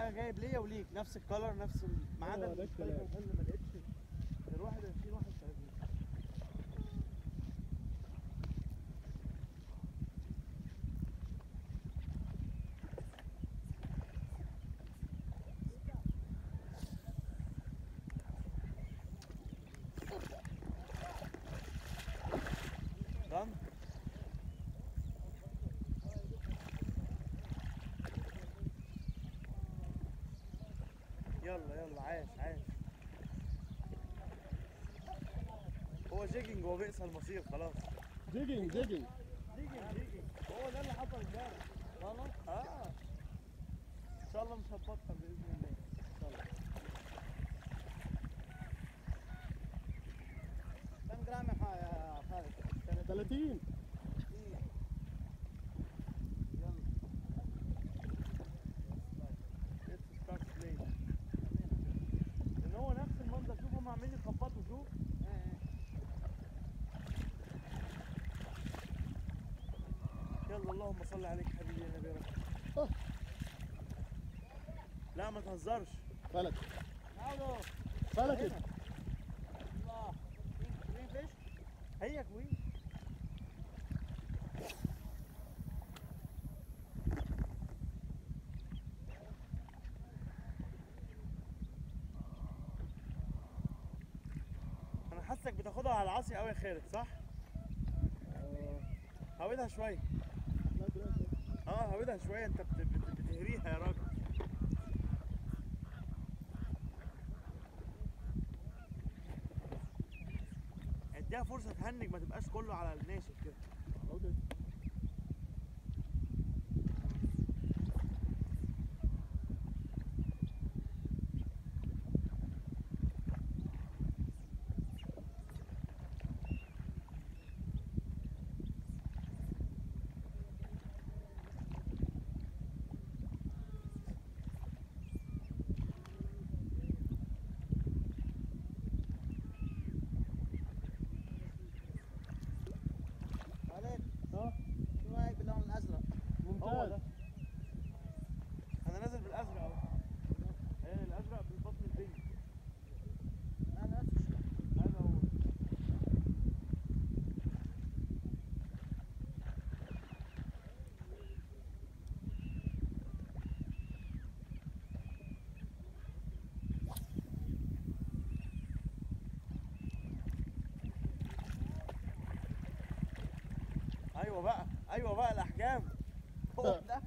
انا جايب ليا وليك نفس الكلر نفس ال- ما عدا هو ده السبايكر الكلام. اللي ما لقيتش غير 21 31 Done? يلا يلا عاش عاش هو جيجنج هو بئس المصير خلاص جيجنج جيجنج جيجنج جيجنج هو ده اللي حصل امبارح خلاص اه ان شاء الله مش هتبطل باذن الله ان شاء الله كم جرام يا ح- يا خالد؟ 30 يلا Let's start playing. لان هو نفس المنظر شوف هم عاملين يخبطوا شوف يلا اللهم صل عليك حبيبي يا نبي رب آه. لا ما تهزرش فلت تعالوا فلتت الله جرين فيش هيا كويس انا حاسك بتاخدها على العصي قوي يا خالد صح آه، هودها شويه لا دلوقتي. اه هودها شويه انت بت- بت- بتهريها يا راجل اديها فرصه تهنج ما تبقاش كله على الناشف كده اوكي خالد اه شو رايك باللون الازرق؟ هو ممتاز ده انا نازل بالازرق اهو ايه الازرق بالبطن البني انا نفس الشيء هذا هو ايوه بقى ايوه بقى الاحجام هو ده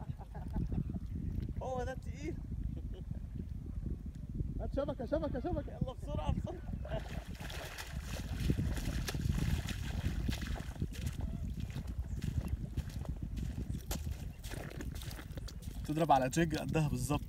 هو ده التقيل هات شبكه شبكه شبكه يلا بسرعه بسرعه تضرب على جيج قدها بالظبط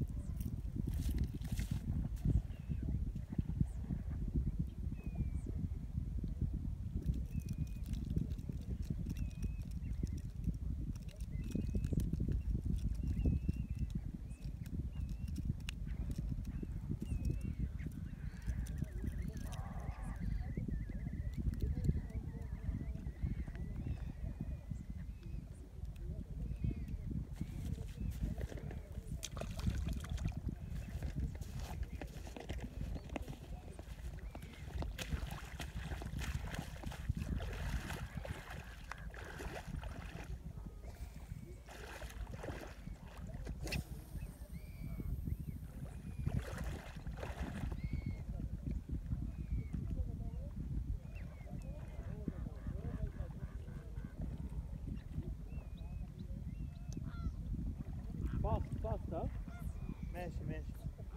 فاست فاست ها ماشي ماشي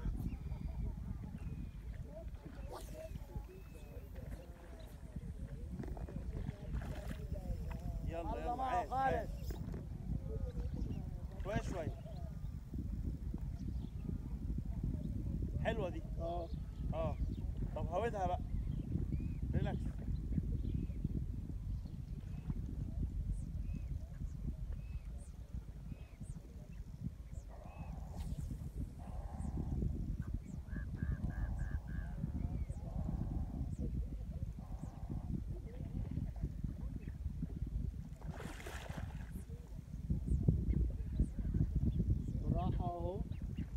يلا الله يلا معه عاش خالد عاش. شوية شوية حلوة دي اه اه طب هودها بقى ريلاكس بالراحه اهو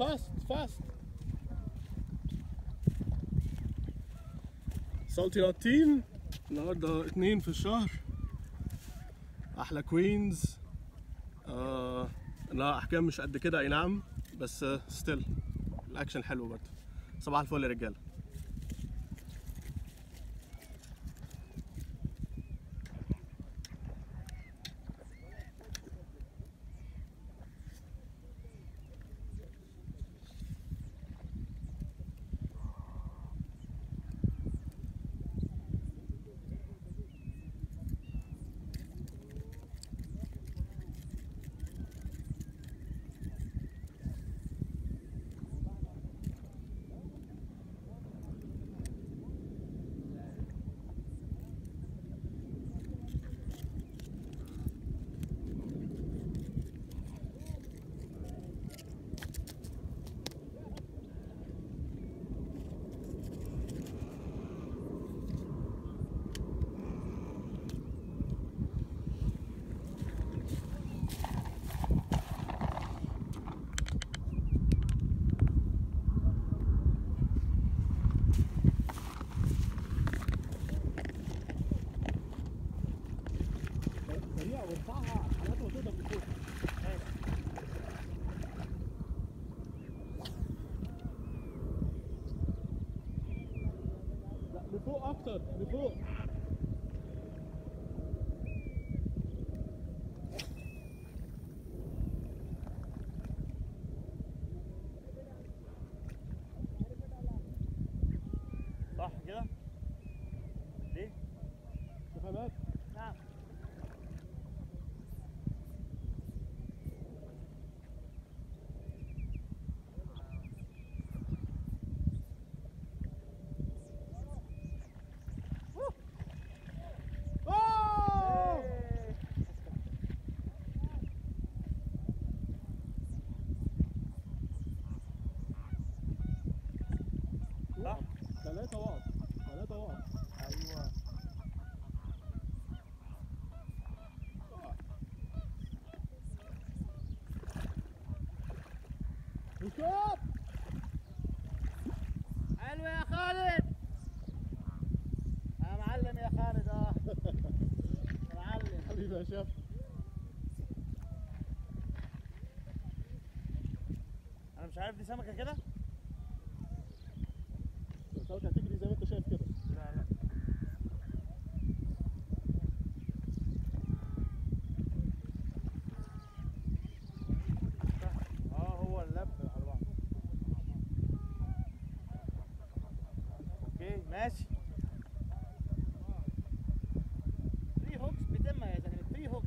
فاست فاست سالتي 19 النهارده اتنين في الشهر احلى كوينز آه لا احكام مش قد كده اي نعم بس ستيل الاكشن حلو برضه صباح الفل يا رجاله سريع وارفعها على قد ما تقدر لفوق لا لفوق اكتر لفوق صح كده ليه شفافات نعم أوه! صح ثلاثة واط ثلاثة واط ايوه وشوف حلو يا خالد يا معلم يا خالد اه معلم حبيبي يا شيف انا مش عارف دي سمكه كده السمكة هتجري زي ما انت شايف كده لا لا اه هو اللب على بعض اوكي ماشي 3 هوكس بتمها يا زلمه 3 هوكس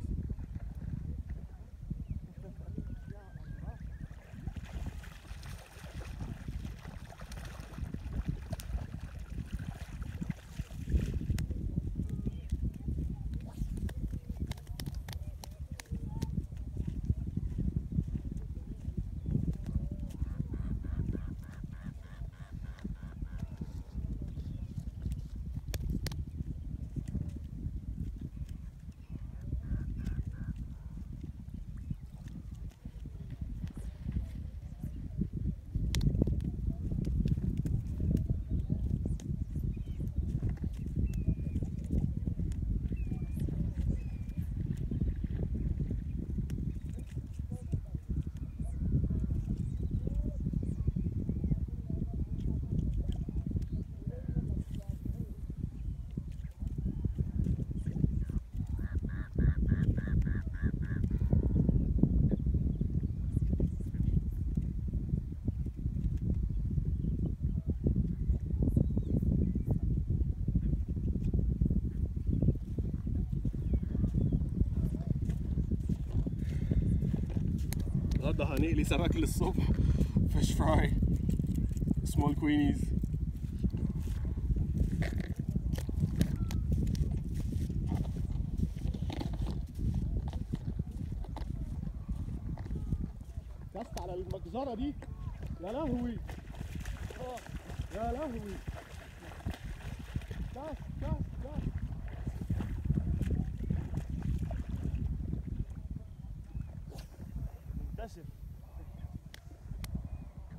النهارده هنقلي سمك للصبح فيش فراي سمول كوينيز كست على المجزرة دي يا لهوي يا لهوي كست كست كست منتشر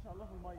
شاء الله في الميه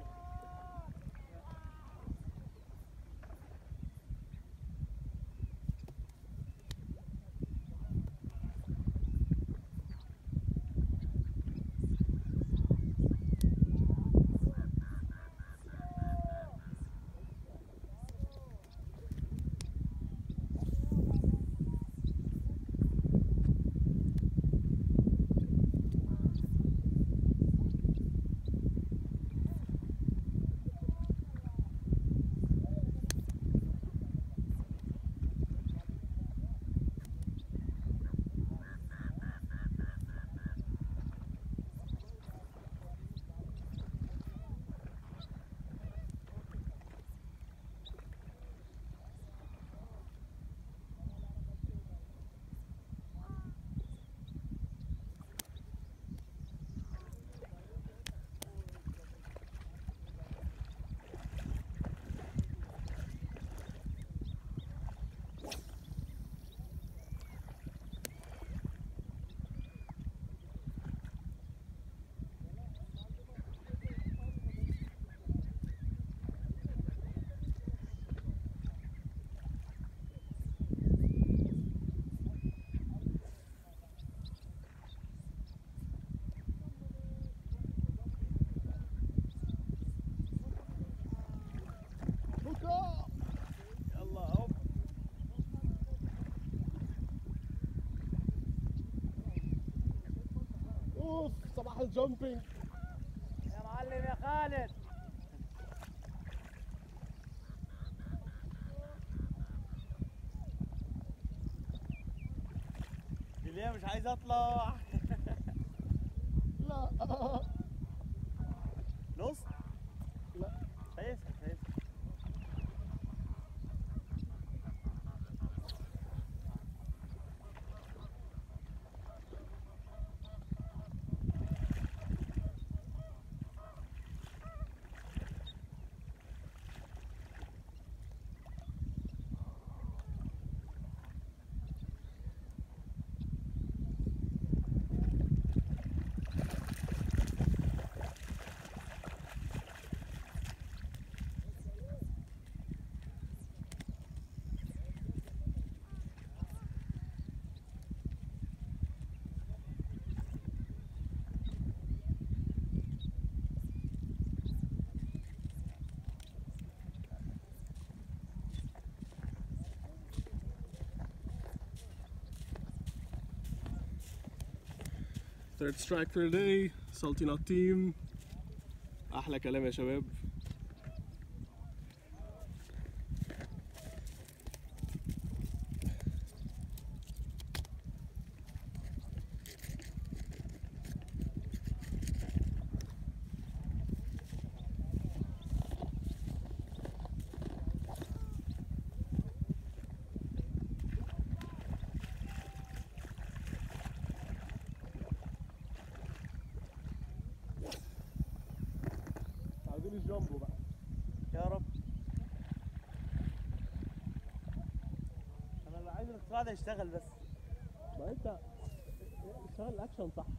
يلا هوب اوف صباح الجامبينج يا معلم يا خالد اللي مش عايز اطلع لا نص لا شايفها شايفها Third strike for the day salty nut team احلى كلام يا شباب عايزين الجامبو بقى يا رب انا اللي عايز الاختراع ده يشتغل بس ما انت اشتغل الاكشن صح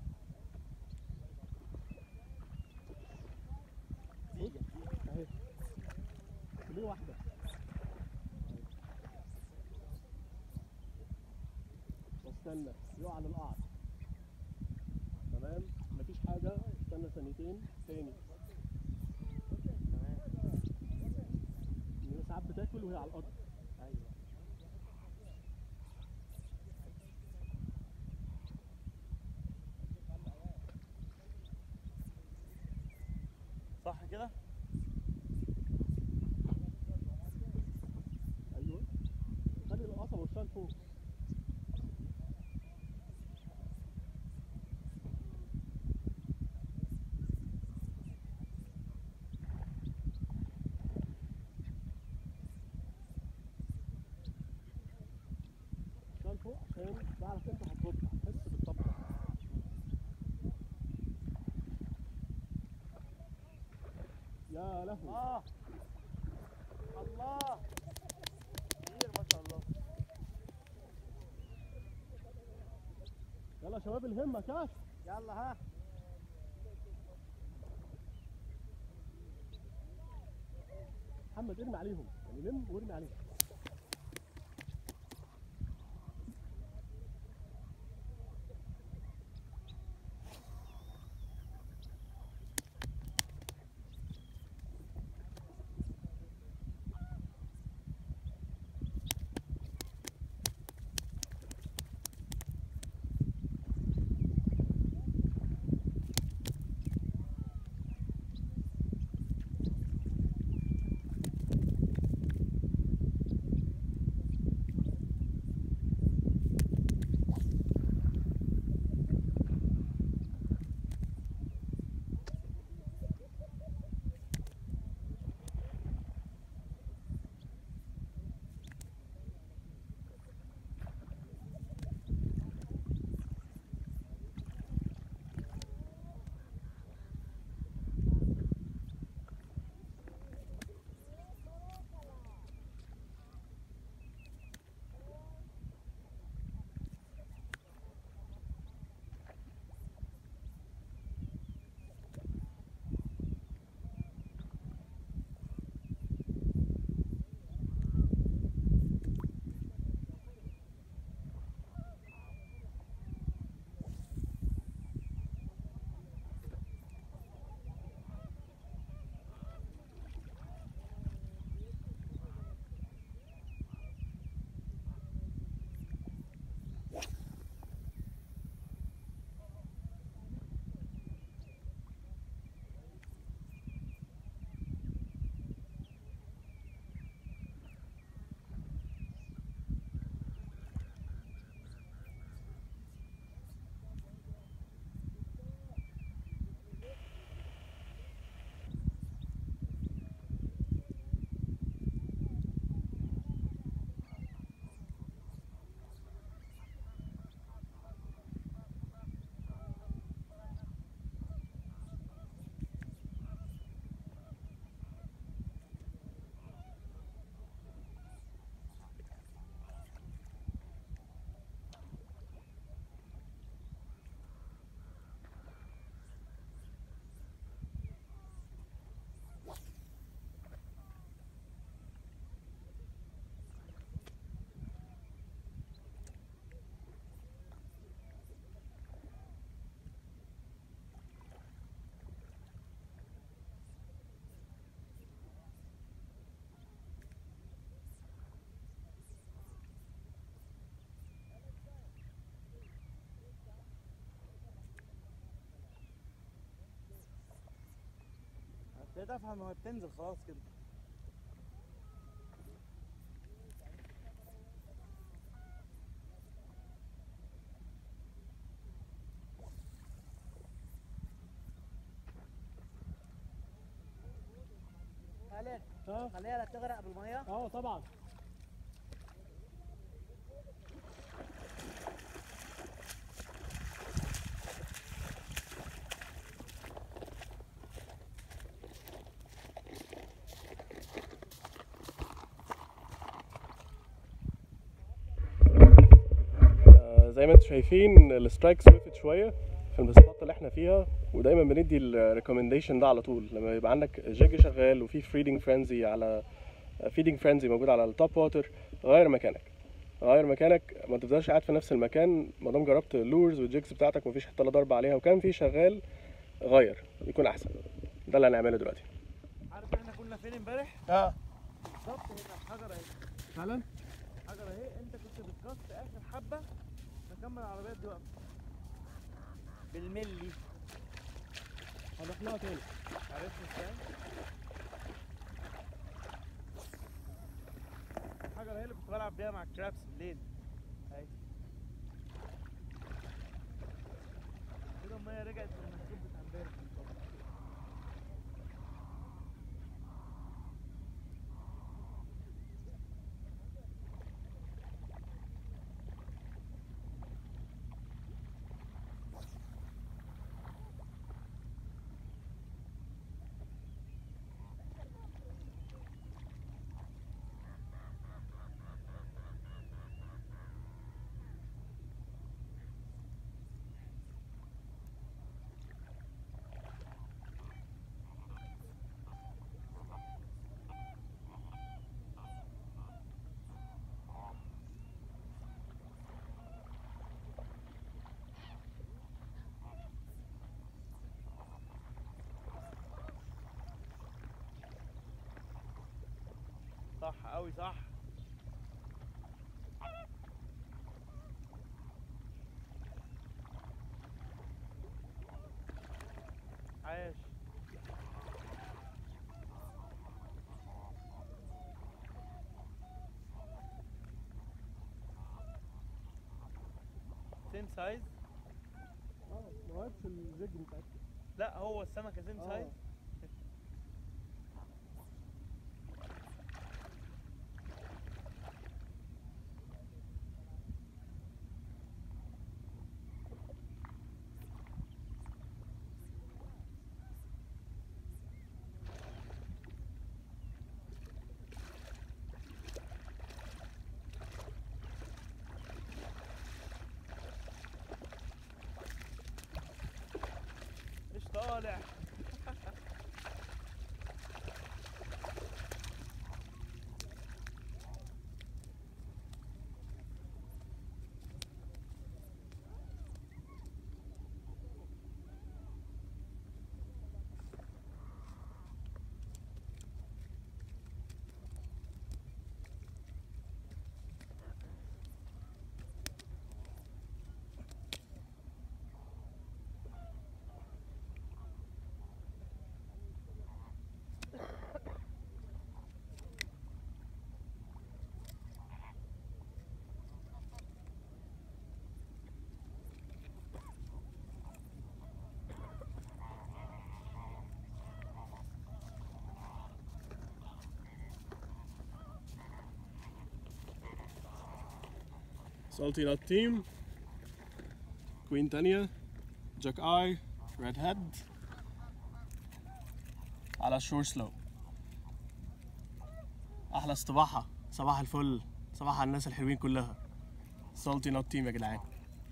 تيجي اهي ليه واحده واستنى يقع للقعر تمام مفيش حاجه استنى ثانيتين تاني تمام ان هي ساعات بتاكل وهي على الارض ايوه صح كده ايوه خلي القصبه والشال فوق شال فوق عشان تعرف انت هتطبع تحس بالطبع يا لهوي اه الله كتير ما شاء الله يلا يا شباب الهمه كاش يلا ها محمد ارمي عليهم يعني لم وارمي عليهم ابتديت افهم وهي بتنزل خلاص كده خالد اه خليها لا تغرق بالميه اه طبعا آه، زي ما انتم شايفين السترايكس وقفت شويه في السبوت اللي احنا فيها ودايما بندي الريكومنديشن ده على طول لما يبقى عندك جيج شغال وفي فيدنج فرينزي على فيدنج فرينزي موجود على التوب واتر غير مكانك غير مكانك ما تفضلش قاعد في نفس المكان ما دام جربت اللورز والجيكس بتاعتك مفيش حته لا ضرب عليها وكان في شغال غير يكون احسن ده اللي هنعمله دلوقتي عارف احنا كنا فين امبارح؟ اه بالظبط هنا في حجره اهي فعلا حجره اهي انت كنت بتكست اخر حبه نكمل العربيات دي واقفه بالملي هنروح لها تاني عرفت ازاي؟ الحجره هي اللي كنت بلعب بيها مع الكرابس بالليل اهي كده الميه رجعت للمحسوب بتاع امبارح بالظبط صح قوي صح عاش سيم سايز اه ما وقفش الجيج بتاعتك لا هو السمكة سيم آه. سايز مش طالع سالتي نوت تيم كوين تانية جاك اي ريد هيد على شور سلو احلى استباحة صباح الفل صباح على الناس الحلوين كلها سالتي نوت تيم يا جدعان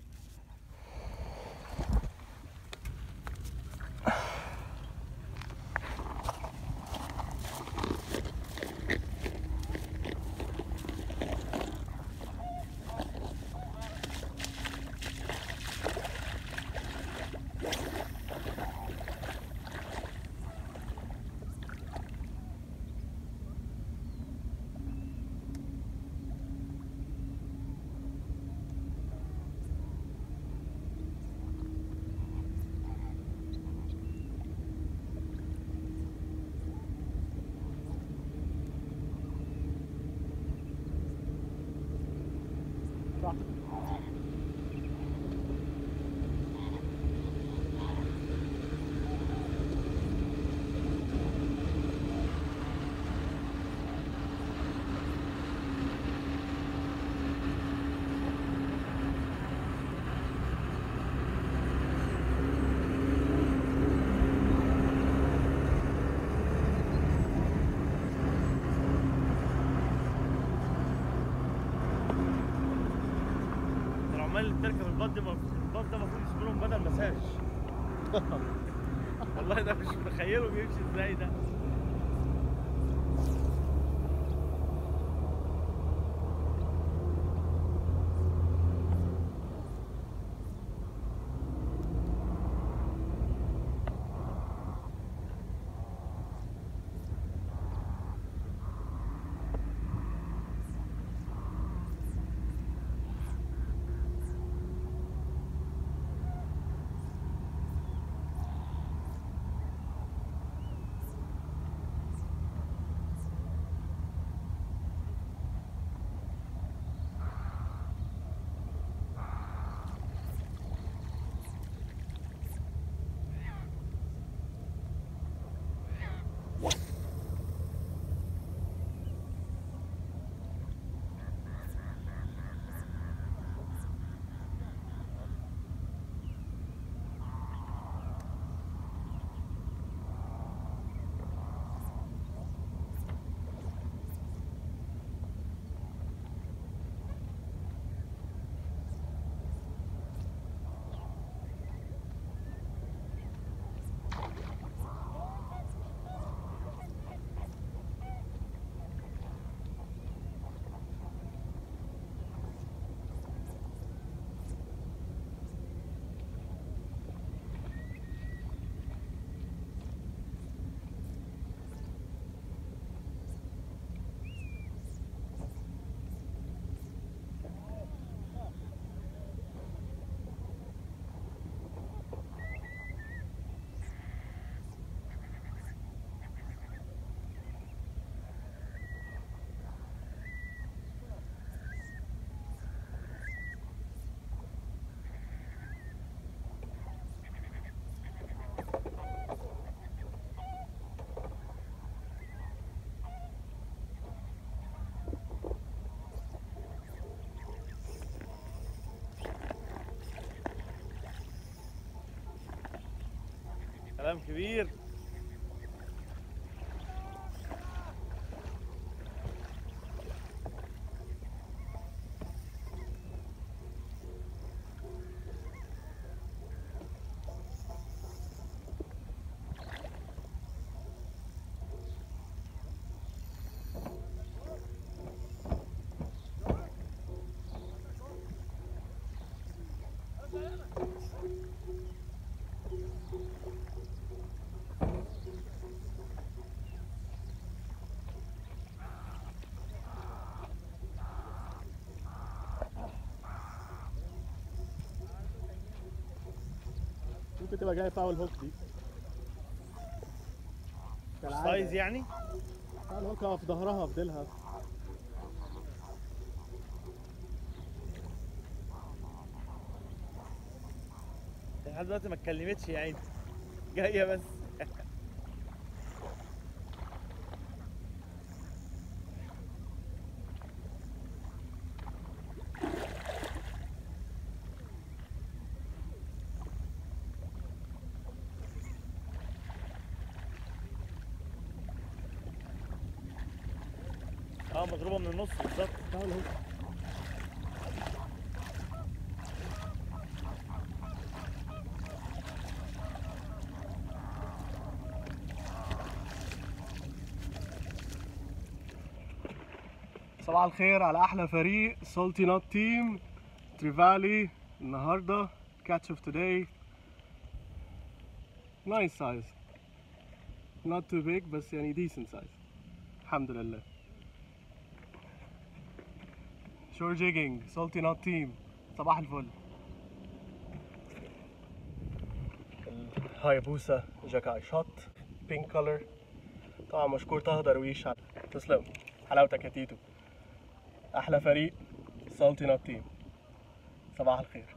العمال اللي بتركب الباص ده الباص ده المفروض يصبرهم بدل مساج والله ده مش متخيله بيمشي ازاي ده سلام كبير ممكن تبقى جاي فاول هوك دي كالعادة. سايز يعني فاول هوك في ظهرها في ديلها لحد دلوقتي ما اتكلمتش يا عيني جايه بس اه مضروبه من النص بالظبط فاول هوك صباح الخير على احلى فريق سولتي نوت تيم تريفالي النهارده كاتش اوف توداي نايس سايز not too big بس يعني decent size الحمد لله شور جيجينج سولتي نوت تيم صباح الفل هايبوسا جاكاي شوت بينك كولر طبعا مشكور طه درويش على- تسلم حلاوتك يا تيتو احلى فريق سولتي نوت تيم صباح الخير